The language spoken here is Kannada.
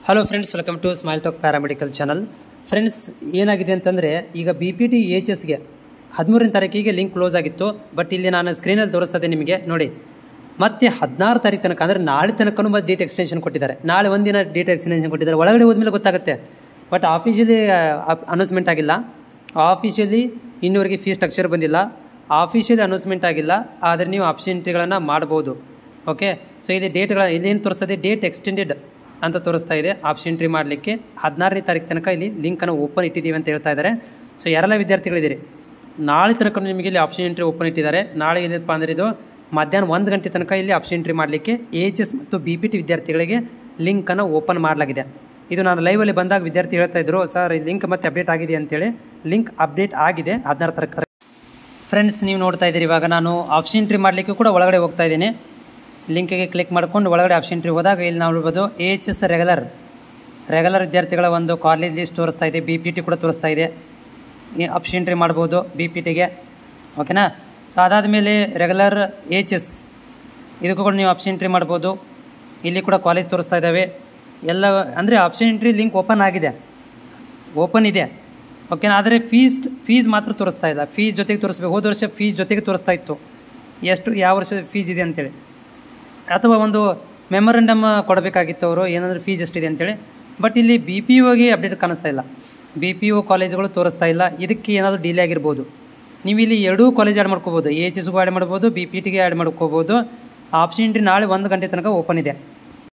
hello friends welcome to Smile Talk paramedical channel friends ಏನಾಗಿದೆ ಅಂತಂದರೆ ಈಗ ಬಿ ಪಿ ಟಿ ಎಚ್ ಎಸ್ಗೆ ಹದಿಮೂರನೇ ತಾರೀಕಿಗೆ ಲಿಂಕ್ ಕ್ಲೋಸ್ ಆಗಿತ್ತು ಬಟ್ ಇಲ್ಲಿ ನಾನು ಸ್ಕ್ರೀನಲ್ಲಿ ತೋರಿಸ್ತದೆ ನಿಮಗೆ ನೋಡಿ ಮತ್ತೆ ಹದಿನಾರು ತಾರೀಕು ತನಕ ಅಂದರೆ ನಾಳೆ ತನಕನೂ ಮತ್ತೆ ಡೇಟ್ ಎಕ್ಸ್ಟೆನ್ಷನ್ ಕೊಟ್ಟಿದ್ದಾರೆ ನಾಳೆ ಒಂದಿನ ಡೇಟ್ ಎಕ್ಸ್ಟೆನ್ಷನ್ ಕೊಟ್ಟಿದ್ದಾರೆ ಒಳಗಡೆ ಹೋದ್ಮೇಲೆ ಗೊತ್ತಾಗುತ್ತೆ ಬಟ್ ಆಫೀಷಿಯಲಿ ಅನೌನ್ಸ್ಮೆಂಟ್ ಆಗಿಲ್ಲ ಆಫೀಷಿಯಲಿ ಇನ್ನೂವರೆಗೆ ಫೀಸ್ ಸ್ಟ್ರಕ್ಚರ್ ಬಂದಿಲ್ಲ ಆಫೀಷಿಯಲಿ ಅನೌನ್ಸ್ಮೆಂಟ್ ಆಗಿಲ್ಲ ಆದರೆ ನೀವು ಆಪ್ಷನ್ಟಿಗಳನ್ನು ಮಾಡ್ಬೋದು ಓಕೆ ಸೊ ಇಲ್ಲಿ ಡೇಟ್ಗಳ ಇಲ್ಲೇನು ತೋರಿಸ್ತದೆ ಡೇಟ್ ಎಕ್ಸ್ಟೆಂಡೆಡ್ ಅಂತ ತೋರಿಸ್ತಾ ಇದೆ ಆಪ್ಷನ್ ಎಂಟ್ರಿ ಮಾಡಲಿಕ್ಕೆ ಹದಿನಾರನೇ ತಾರೀಕು ತನಕ ಇಲ್ಲಿ ಲಿಂಕನ್ನು ಓಪನ್ ಇಟ್ಟಿದ್ದೀವಿ ಅಂತ ಹೇಳ್ತಾ ಇದ್ದಾರೆ ಸೊ ಯಾರೆಲ್ಲ ವಿದ್ಯಾರ್ಥಿಗಳಿದ್ದೀರಿ ನಾಳೆ ತನಕ ನಿಮಗೆ ಇಲ್ಲಿ ಆಪ್ಷನ್ ಎಂಟ್ರಿ ಓಪನ್ ಇಟ್ಟಿದ್ದಾರೆ ನಾಳೆ ಏನಪ್ಪ ಅಂದರೆ ಇದು ಮಧ್ಯಾಹ್ನ ಒಂದು ಗಂಟೆ ತನಕ ಇಲ್ಲಿ ಆಪ್ಷನ್ ಎಂಟ್ರಿ ಮಾಡಲಿಕ್ಕೆ ಎಚ್ ಎಸ್ ಮತ್ತು ಬಿ ಪಿ ಟಿ ವಿದ್ಯಾರ್ಥಿಗಳಿಗೆ ಲಿಂಕನ್ನು ಓಪನ್ ಮಾಡಲಾಗಿದೆ ಇದು ನಾನು ಲೈವಲ್ಲಿ ಬಂದಾಗ ವಿದ್ಯಾರ್ಥಿ ಹೇಳ್ತಾ ಇದ್ರು ಸರ್ ಈ ಲಿಂಕ್ ಮತ್ತೆ ಅಪ್ಡೇಟ್ ಆಗಿದೆ ಅಂತೇಳಿ ಲಿಂಕ್ ಅಪ್ಡೇಟ್ ಆಗಿದೆ ಹದಿನಾರು ತಾರೀಕು ಫ್ರೆಂಡ್ಸ್ ನೀವು ನೋಡ್ತಾ ಇದ್ದೀರಿ ಇವಾಗ ನಾನು ಆಪ್ಷನ್ ಎಂಟ್ರಿ ಮಾಡಲಿಕ್ಕೆ ಕೂಡ ಒಳಗಡೆ ಹೋಗ್ತಾ ಇದ್ದೀನಿ ಲಿಂಕಿಗೆ ಕ್ಲಿಕ್ ಮಾಡ್ಕೊಂಡು ಒಳಗಡೆ ಆಪ್ಷನ್ ಎಂಟ್ರಿ ಹೋದಾಗ ಇಲ್ಲಿ ನಾವು ನೋಡ್ಬೋದು A H S regular regular ವಿದ್ಯಾರ್ಥಿಗಳ ಒಂದು ಕಾಲೇಜ್ ಲಿಸ್ಟ್ ತೋರಿಸ್ತಾ ಇದೆ ಬಿ ಪಿ ಟಿ ಕೂಡ ತೋರಿಸ್ತಾ ಇದೆ ಆಪ್ಷನ್ ಎಂಟ್ರಿ ಮಾಡ್ಬೋದು ಬಿ ಪಿ ಟಿಗೆ ಓಕೆನಾ ಸೊ ಅದಾದಮೇಲೆ ರೆಗ್ಯುಲರ್ ಎಚ್ ಎಸ್ ಇದಕ್ಕೂ ಕೂಡ ನೀವು ಆಪ್ಷನ್ ಎಂಟ್ರಿ ಮಾಡ್ಬೋದು ಇಲ್ಲಿ ಕೂಡ ಕಾಲೇಜ್ ತೋರಿಸ್ತಾ ಇದ್ದಾವೆ ಎಲ್ಲ ಅಂದರೆ ಆಪ್ಷನ್ ಎಂಟ್ರಿ ಲಿಂಕ್ ಓಪನ್ ಆಗಿದೆ ಓಪನ್ ಇದೆ ಓಕೆನಾ ಆದರೆ ಫೀಸ್ ಫೀಸ್ ಮಾತ್ರ ತೋರಿಸ್ತಾ ಇಲ್ಲ ಫೀಸ್ ಜೊತೆಗೆ ತೋರಿಸ್ಬೇಕು ಹೋದ ವರ್ಷ ಫೀಸ್ ಜೊತೆಗೆ ತೋರಿಸ್ತಾ ಇತ್ತು ಎಷ್ಟು ಯಾವ ವರ್ಷದ ಫೀಸ್ ಇದೆ ಅಂತೇಳಿ ಅಥವಾ ಒಂದು ಮೆಮೊರಂಡಮ್ ಕೊಡಬೇಕಾಗಿತ್ತು ಅವರು ಏನಂದ್ರೆ ಫೀಸ್ ಎಷ್ಟಿದೆ ಅಂತೇಳಿ ಬಟ್ ಇಲ್ಲಿ ಬಿ ಪಿ ಒಗೆ ಅಪ್ಡೇಟ್ ಕಾಣಿಸ್ತಾ ಇಲ್ಲ ಬಿ ಪಿ ಒ ಕಾಲೇಜ್ಗಳು ತೋರಿಸ್ತಾ ಇಲ್ಲ ಇದಕ್ಕೆ ಏನಾದರೂ ಡಿಲೇ ಆಗಿರ್ಬೋದು ನೀವು ಇಲ್ಲಿ ಎರಡೂ ಕಾಲೇಜ್ ಆ್ಯಡ್ ಮಾಡ್ಕೋಬೋದು ಎ ಎಚ್ ಎಸ್ಗೂ ಆ್ಯಡ್ ಮಾಡ್ಬೋದು ಬಿ ಪಿ ಟಿಗೆ ಆ್ಯಡ್ ಮಾಡ್ಕೋಬೋದು ಆಪ್ಷನ್ ಎಂಟ್ರಿ ನಾಳೆ ಒಂದು ಗಂಟೆ ತನಕ ಓಪನ್ ಇದೆ